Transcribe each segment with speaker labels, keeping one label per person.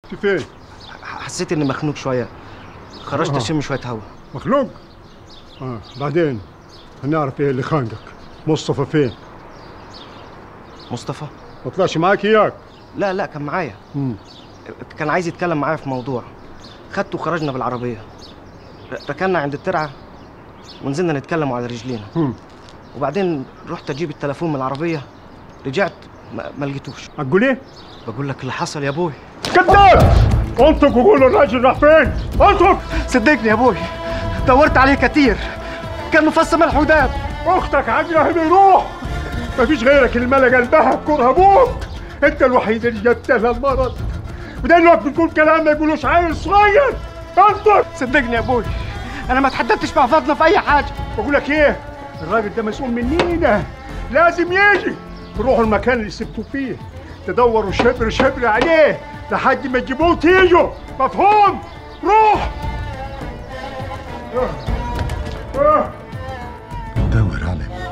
Speaker 1: في فين
Speaker 2: حسيت اني مخنوق شويه خرجت
Speaker 1: آه.
Speaker 2: اشم شويه هوا
Speaker 1: مخلوق اه بعدين هنعرف ايه اللي خانقك مصطفى فين
Speaker 2: مصطفى
Speaker 1: ما طلعش معاك اياك
Speaker 2: لا لا كان معايا
Speaker 1: مم.
Speaker 2: كان عايز يتكلم معايا في موضوع خدته وخرجنا بالعربيه ر- ركنا عند الترعه ونزلنا نتكلم على رجلينا
Speaker 1: مم.
Speaker 2: وبعدين رحت اجيب التليفون من العربيه رجعت ما, ما لقيتوش
Speaker 1: هتقول ايه
Speaker 2: بقول لك اللي حصل يا ابوي
Speaker 1: كذاب انطق وقول الراجل راح فين انطق
Speaker 2: صدقني يا ابوي دورت عليه كتير كان مفصل ملح وداب
Speaker 1: اختك عجلها بيروح مفيش غيرك اللي ملا قلبها بكره ابوك انت الوحيد اللي جبت لها المرض وده الوقت بتقول كلام ما يقولوش عيل صغير انطق
Speaker 2: صدقني يا ابوي انا ما اتحددتش مع فاضله في اي حاجه
Speaker 1: بقول لك ايه الراجل ده مسؤول منينا لازم يجي تروحوا المكان اللي سبتوه فيه تدوروا شبر شبر عليه لحد ما تجيبوه وتيجوا مفهوم روح آه. آه.
Speaker 3: دور عليه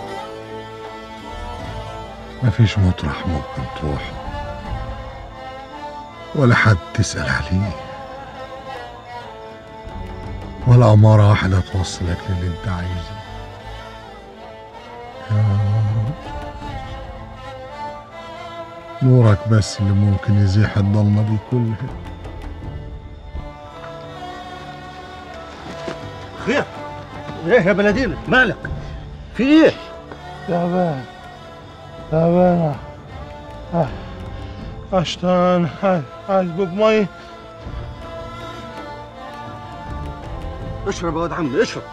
Speaker 3: مفيش مطرح ممكن تروح ولا حد تسأل عليه ولا عمارة واحدة توصلك للي انت عايزه يا رب نورك بس اللي ممكن يزيح الضلمة دي كلها
Speaker 4: خير ايه يا بلدينا مالك في ايه
Speaker 5: تعبان تعبان آه. عشتان عايز عايز بق مي
Speaker 4: اشرب يا واد عمي اشرب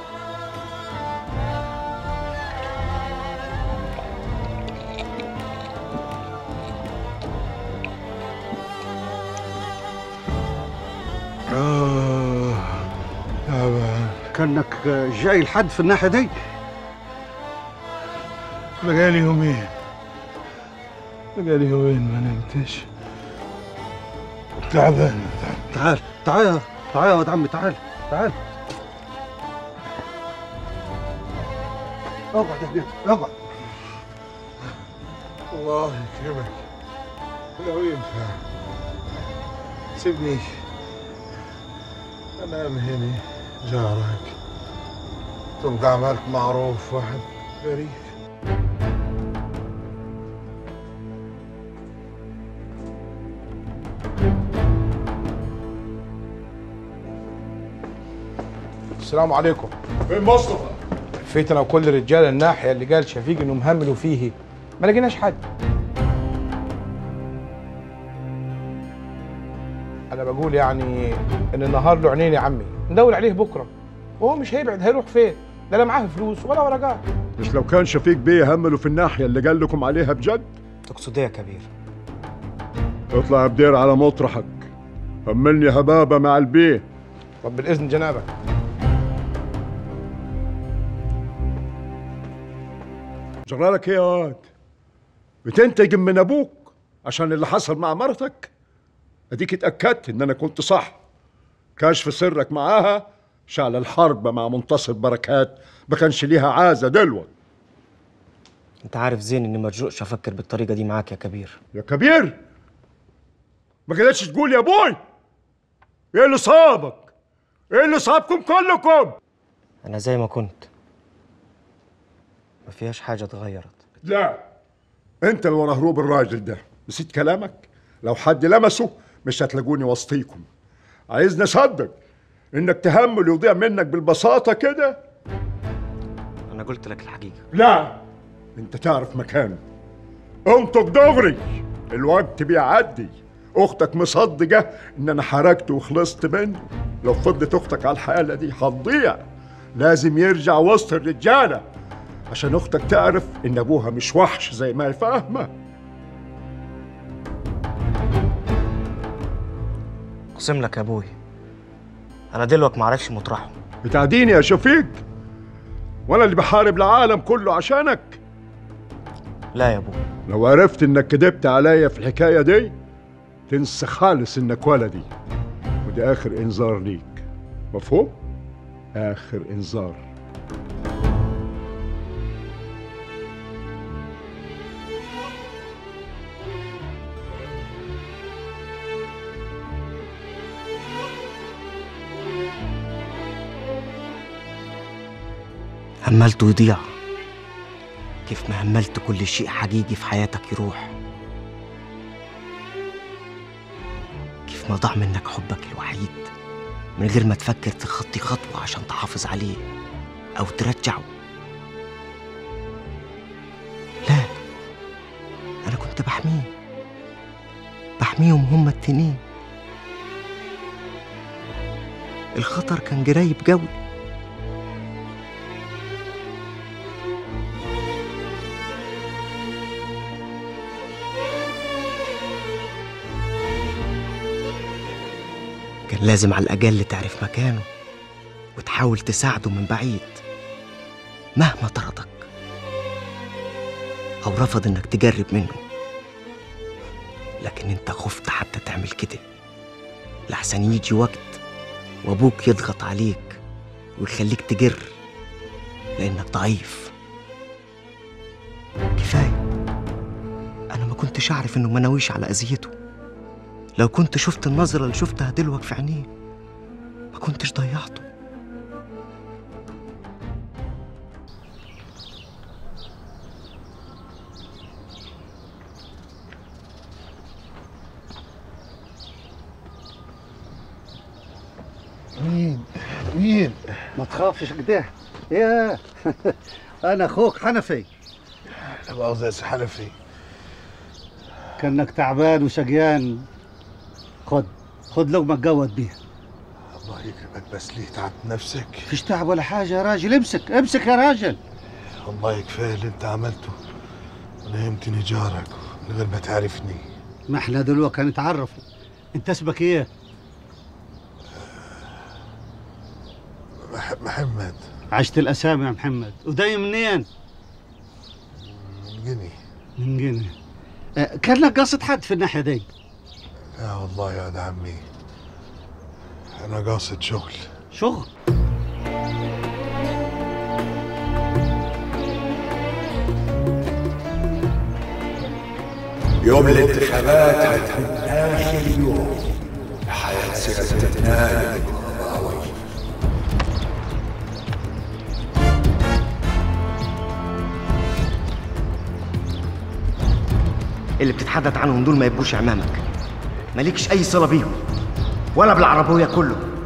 Speaker 5: آه. تعبان
Speaker 4: كانك جاي لحد في الناحيه دي
Speaker 5: بقالي يومين بقالي يومين ما نمتش تعبان
Speaker 4: تعال تعال تعال يا واد عمي تعال تعال اقعد هنا اقعد
Speaker 5: الله يكرمك لو ينفع سيبني انام هنا جارك تبقى عملت معروف واحد غريب
Speaker 6: السلام عليكم
Speaker 1: فين مصطفى
Speaker 6: لفيت انا وكل الرجال الناحيه اللي قال شفيق انه مهمل وفيه ما لقيناش حد انا بقول يعني ان النهار له عينين يا عمي ندور عليه بكره وهو مش هيبعد هيروح فين لا لا معاه فلوس ولا ورقات
Speaker 1: مش لو كان شفيق بيه همله في الناحيه اللي قال لكم عليها بجد
Speaker 2: تقصد ايه يا كبير
Speaker 1: اطلع يا بدير على مطرحك هملني هبابه مع البيه
Speaker 6: طب بالاذن جنابك
Speaker 1: جرالك ايه يا واد بتنتقم من ابوك عشان اللي حصل مع مرتك اديك اتاكدت ان انا كنت صح كشف سرك معاها شعل الحرب مع منتصر بركات ما كانش ليها عازه دلوقتي
Speaker 2: انت عارف زين اني مرجوقش افكر بالطريقه دي معاك يا كبير
Speaker 1: يا كبير ما قدرتش تقول يا ابوي ايه اللي صابك ايه اللي صابكم كلكم
Speaker 2: انا زي ما كنت ما فيهاش حاجه اتغيرت
Speaker 1: لا انت اللي ورا هروب الراجل ده نسيت كلامك لو حد لمسه مش هتلاقوني وسطيكم عايزني اصدق انك تهمل يضيع منك بالبساطه كده
Speaker 2: انا قلت لك الحقيقه
Speaker 1: لا انت تعرف مكانه انطق دغري الوقت بيعدي اختك مصدقه ان انا حركت وخلصت منه لو فضلت اختك على الحاله دي هتضيع لازم يرجع وسط الرجاله عشان اختك تعرف ان ابوها مش وحش زي ما هي فاهمه
Speaker 2: اقسم لك يا ابوي انا دلوقتي معرفش مطرحه
Speaker 1: بتعديني يا شفيق وانا اللي بحارب العالم كله عشانك
Speaker 2: لا يا ابوي
Speaker 1: لو عرفت انك كدبت عليا في الحكايه دي تنسى خالص انك ولدي ودي اخر انذار ليك مفهوم اخر انذار
Speaker 2: هملته يضيع كيف ما هملت كل شيء حقيقي في حياتك يروح كيف ما ضاع منك حبك الوحيد من غير ما تفكر تخطي خطوة عشان تحافظ عليه أو ترجعه لا أنا كنت بحميه بحميهم هما التنين الخطر كان قريب قوي كان لازم على الأقل تعرف مكانه وتحاول تساعده من بعيد مهما طردك أو رفض إنك تجرب منه لكن أنت خفت حتى تعمل كده لحسن يجي وقت وأبوك يضغط عليك ويخليك تجر لأنك ضعيف كفاية أنا ما كنتش أعرف إنه مناويش على أذيته لو كنت شفت النظرة اللي شفتها دلوقتي في عينيه ما كنتش ضيعته
Speaker 5: مين مين
Speaker 4: ما تخافش كده يا انا اخوك حنفي
Speaker 5: لا مؤاخذة يا سي حنفي
Speaker 4: كانك تعبان وشقيان خد خد لقمه تجود بيها
Speaker 5: الله يكرمك بس ليه تعبت نفسك
Speaker 4: فيش تعب ولا حاجه يا راجل امسك امسك يا راجل
Speaker 5: والله كفايه اللي انت عملته نهمتني جارك من غير ما تعرفني
Speaker 4: ما احنا دلوقتي هنتعرفوا انت اسمك ايه
Speaker 5: مح- محمد
Speaker 4: عشت الاسامي يا محمد وداي منين
Speaker 5: من جني
Speaker 4: من جنة آه، كان لك قصد حد في الناحيه دي
Speaker 5: لا والله يا ولد عمي انا قاصد شغل
Speaker 4: شغل
Speaker 7: يوم الانتخابات هتكون آخر يوم لحياة سيادة النائب الغضاوي
Speaker 2: اللي بتتحدث عنهم دول ما يبقوش امامك مالكش اي صله بيهم ولا بالعربويه كله